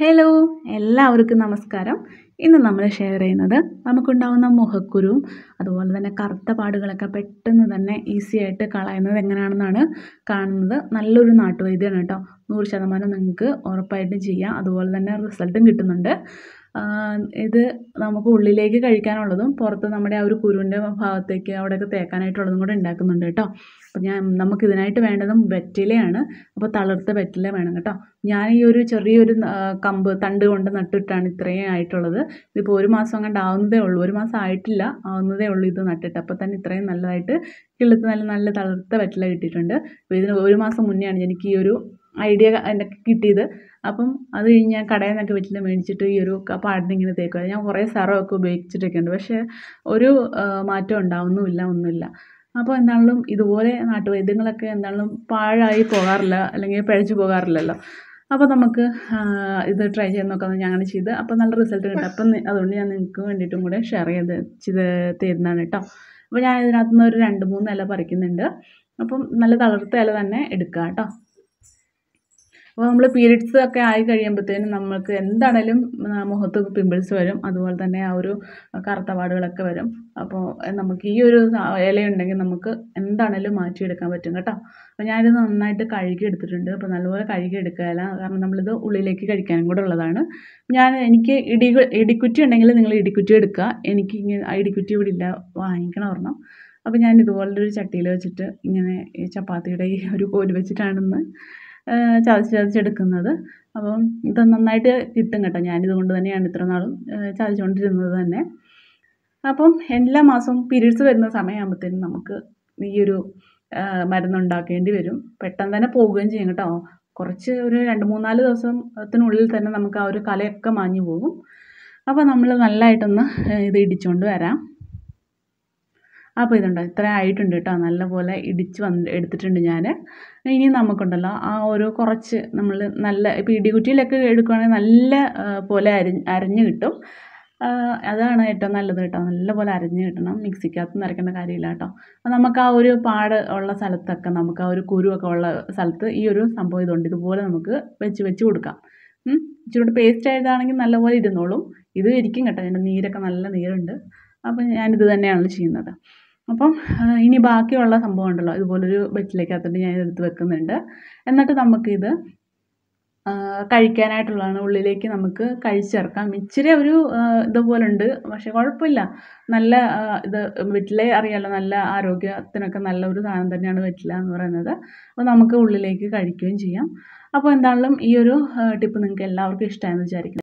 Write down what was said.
hello എല്ലാവർക്കും നമസ്കാരം ഇന്ന് നമ്മൾ ഷെയർ ചെയ്യുന്നത് നമുക്കുണ്ടാകുന്ന മുഖക്കുരുവും അതുപോലെ തന്നെ കറുത്ത പാടുകളൊക്കെ പെട്ടെന്ന് തന്നെ ഈസി ആയിട്ട് കളയുന്നത് എങ്ങനെയാണെന്നാണ് കാണുന്നത് നല്ലൊരു നാട്ടുവൈദ്യമാണ് കേട്ടോ നൂറ് ശതമാനം നിങ്ങൾക്ക് ഉറപ്പായിട്ടും ചെയ്യാം അതുപോലെ തന്നെ റിസൾട്ടും കിട്ടുന്നുണ്ട് ഇത് നമുക്ക് ഉള്ളിലേക്ക് കഴിക്കാനുള്ളതും പുറത്ത് നമ്മുടെ ആ ഒരു കുരുവിൻ്റെ ഭാഗത്തേക്ക് അവിടെയൊക്കെ തേക്കാനായിട്ടുള്ളതും കൂടെ ഉണ്ടാക്കുന്നുണ്ട് കേട്ടോ അപ്പോൾ ഞാൻ നമുക്ക് ഇതിനായിട്ട് വേണ്ടതും വെറ്റിലയാണ് അപ്പോൾ തളിർത്ത വെറ്റില വേണം കേട്ടോ ഞാൻ ഈ ഒരു ചെറിയൊരു കമ്പ് തണ്ട് കൊണ്ട് നട്ടിട്ടാണ് ഇത്രയും ആയിട്ടുള്ളത് ഇതിപ്പോൾ ഒരു മാസം അങ്ങോട്ട് ആവുന്നതേ ഉള്ളൂ ഒരു മാസം ആയിട്ടില്ല ആവുന്നതേ ഉള്ളൂ ഇത് നട്ടിട്ട് അപ്പോൾ തന്നെ ഇത്രയും നല്ലതായിട്ട് കിളുത്ത് നല്ല നല്ല തളിർത്ത വെറ്റില കിട്ടിയിട്ടുണ്ട് അപ്പോൾ ഇതിന് ഒരു മാസം മുന്നെയാണ് എനിക്ക് ഈ ഒരു ഐഡിയ എനിക്ക് കിട്ടിയത് അപ്പം അത് കഴിഞ്ഞ് ഞാൻ കടയിൽ നിന്നൊക്കെ വെറ്റില മേടിച്ചിട്ട് ഈ ഒരു പാടിന് ഇങ്ങനെ തേക്കുക ഞാൻ കുറേ സെറമൊക്കെ ഉപയോഗിച്ചിട്ടൊക്കെ ഉണ്ട് പക്ഷേ ഒരു മാറ്റം ഉണ്ടാവുന്നുമില്ല ഒന്നുമില്ല അപ്പോൾ എന്താണെങ്കിലും ഇതുപോലെ നാട്ടുവൈദ്യങ്ങളൊക്കെ എന്താണെങ്കിലും പാഴായി പോകാറില്ല അല്ലെങ്കിൽ പഴച്ചു പോകാറില്ലല്ലോ അപ്പോൾ നമുക്ക് ഇത് ട്രൈ ചെയ്ത് നോക്കാമെന്ന് ഞാൻ അങ്ങനെ ചെയ്ത് അപ്പോൾ നല്ല റിസൾട്ട് കിട്ടും അപ്പം അതുകൊണ്ട് ഞാൻ നിങ്ങൾക്ക് വേണ്ടിയിട്ടും കൂടെ ഷെയർ ചെയ്ത് ചെയ്ത് തരുന്നതാണ് കേട്ടോ അപ്പോൾ ഞാൻ ഇതിനകത്ത് നിന്ന് ഒരു രണ്ട് മൂന്ന് ഇല പറിക്കുന്നുണ്ട് അപ്പം നല്ല തളർത്ത ഇല തന്നെ എടുക്കുക കേട്ടോ അപ്പോൾ നമ്മൾ പീരീഡ്സ് ഒക്കെ ആയി കഴിയുമ്പോഴത്തേനും നമ്മൾക്ക് എന്താണേലും മുഖത്ത് പിമ്പിൾസ് വരും അതുപോലെ തന്നെ ആ ഒരു കറുത്ത പാടുകളൊക്കെ വരും അപ്പോൾ നമുക്ക് ഈ ഒരു ഇലയുണ്ടെങ്കിൽ നമുക്ക് എന്താണേലും മാറ്റിയെടുക്കാൻ പറ്റും കേട്ടോ അപ്പോൾ ഞാനിത് നന്നായിട്ട് കഴുകി എടുത്തിട്ടുണ്ട് അപ്പോൾ നല്ലപോലെ കഴുകി എടുക്കുകയില്ല കാരണം നമ്മളിത് ഉള്ളിലേക്ക് കഴിക്കാനും കൂടെ ഉള്ളതാണ് ഞാൻ എനിക്ക് ഇടി ഇടിക്കുറ്റി ഉണ്ടെങ്കിൽ നിങ്ങൾ ഇടിക്കുറ്റി എടുക്കുക എനിക്ക് ഇങ്ങനെ ഇടിക്കുറ്റി ഇവിടെ ഇല്ല വാങ്ങിക്കണം ഒരെണ്ണം അപ്പോൾ ഞാൻ ഇതുപോലൊരു ചട്ടിയിൽ വെച്ചിട്ട് ഇങ്ങനെ ഈ ചപ്പാത്തിയുടെ ഈ ഒരു കോല് വെച്ചിട്ടാണെന്ന് ചതച്ച് ചതച്ചെടുക്കുന്നത് അപ്പം ഇത് നന്നായിട്ട് കിട്ടും കേട്ടോ ഞാനിത് കൊണ്ട് തന്നെയാണ് ഇത്ര നാളും ചതച്ചുകൊണ്ടിരുന്നത് തന്നെ അപ്പം എല്ലാ മാസവും പീരീഡ്സ് വരുന്ന സമയമാകുമ്പോഴത്തേനും നമുക്ക് ഈ ഒരു മരുന്നുണ്ടാക്കേണ്ടി വരും പെട്ടെന്ന് തന്നെ പോവുകയും ചെയ്യും കേട്ടോ കുറച്ച് ഒരു രണ്ട് മൂന്നാല് ദിവസത്തിനുള്ളിൽ തന്നെ നമുക്ക് ആ ഒരു കലയൊക്കെ മാഞ്ഞു പോകും അപ്പോൾ നമ്മൾ നല്ലതായിട്ടൊന്ന് ഇത് ഇടിച്ചുകൊണ്ട് വരാം അപ്പോൾ ഇതുണ്ടോ ഇത്ര ആയിട്ടുണ്ട് കേട്ടോ നല്ലപോലെ ഇടിച്ച് വന്ന് എടുത്തിട്ടുണ്ട് ഞാൻ ഇനി നമുക്കുണ്ടല്ലോ ആ ഒരു കുറച്ച് നമ്മൾ നല്ല ഇപ്പോൾ ഇടികുറ്റിയിലൊക്കെ എടുക്കുകയാണെങ്കിൽ നല്ല പോലെ അരി അരഞ്ഞ് കിട്ടും അതാണ് ഏറ്റവും നല്ലത് കേട്ടോ നല്ലപോലെ അരഞ്ഞ് കിട്ടണം മിക്സിക്കകത്ത് നിറയ്ക്കേണ്ട കാര്യമില്ല കേട്ടോ അപ്പോൾ നമുക്ക് ആ ഒരു പാട് ഉള്ള സ്ഥലത്തൊക്കെ നമുക്ക് ആ ഒരു കുരുവൊക്കെ ഉള്ള സ്ഥലത്ത് ഈ ഒരു സംഭവം ഇതുണ്ട് ഇതുപോലെ നമുക്ക് വെച്ച് വെച്ച് കൊടുക്കാം ഇച്ചിരി പേസ്റ്റ് ആയതാണെങ്കിൽ നല്ലപോലെ ഇരുന്നോളും ഇത് ഇരിക്കും കേട്ടോ അതിൻ്റെ നീരൊക്കെ നല്ല നീരുണ്ട് അപ്പം ഞാനിത് തന്നെയാണ് ചെയ്യുന്നത് അപ്പം ഇനി ബാക്കിയുള്ള സംഭവം ഉണ്ടല്ലോ ഇതുപോലൊരു വെറ്റിലേക്കകത്തോട്ട് ഞാൻ എടുത്ത് വെക്കുന്നുണ്ട് എന്നിട്ട് നമുക്കിത് കഴിക്കാനായിട്ടുള്ളതാണ് ഉള്ളിലേക്ക് നമുക്ക് കഴിച്ചിറക്കാം ഇച്ചിരി ഒരു ഇതുപോലെ ഉണ്ട് പക്ഷേ കുഴപ്പമില്ല നല്ല ഇത് വെറ്റില അറിയാമല്ലോ നല്ല ആരോഗ്യത്തിനൊക്കെ നല്ല ഒരു സാധനം തന്നെയാണ് വെറ്റില എന്ന് പറയുന്നത് അപ്പോൾ നമുക്ക് ഉള്ളിലേക്ക് കഴിക്കുകയും ചെയ്യാം അപ്പോൾ എന്താണെങ്കിലും ഈ ഒരു ടിപ്പ് നിങ്ങൾക്ക് എല്ലാവർക്കും ഇഷ്ടമായെന്ന് വിചാരിക്കുന്നു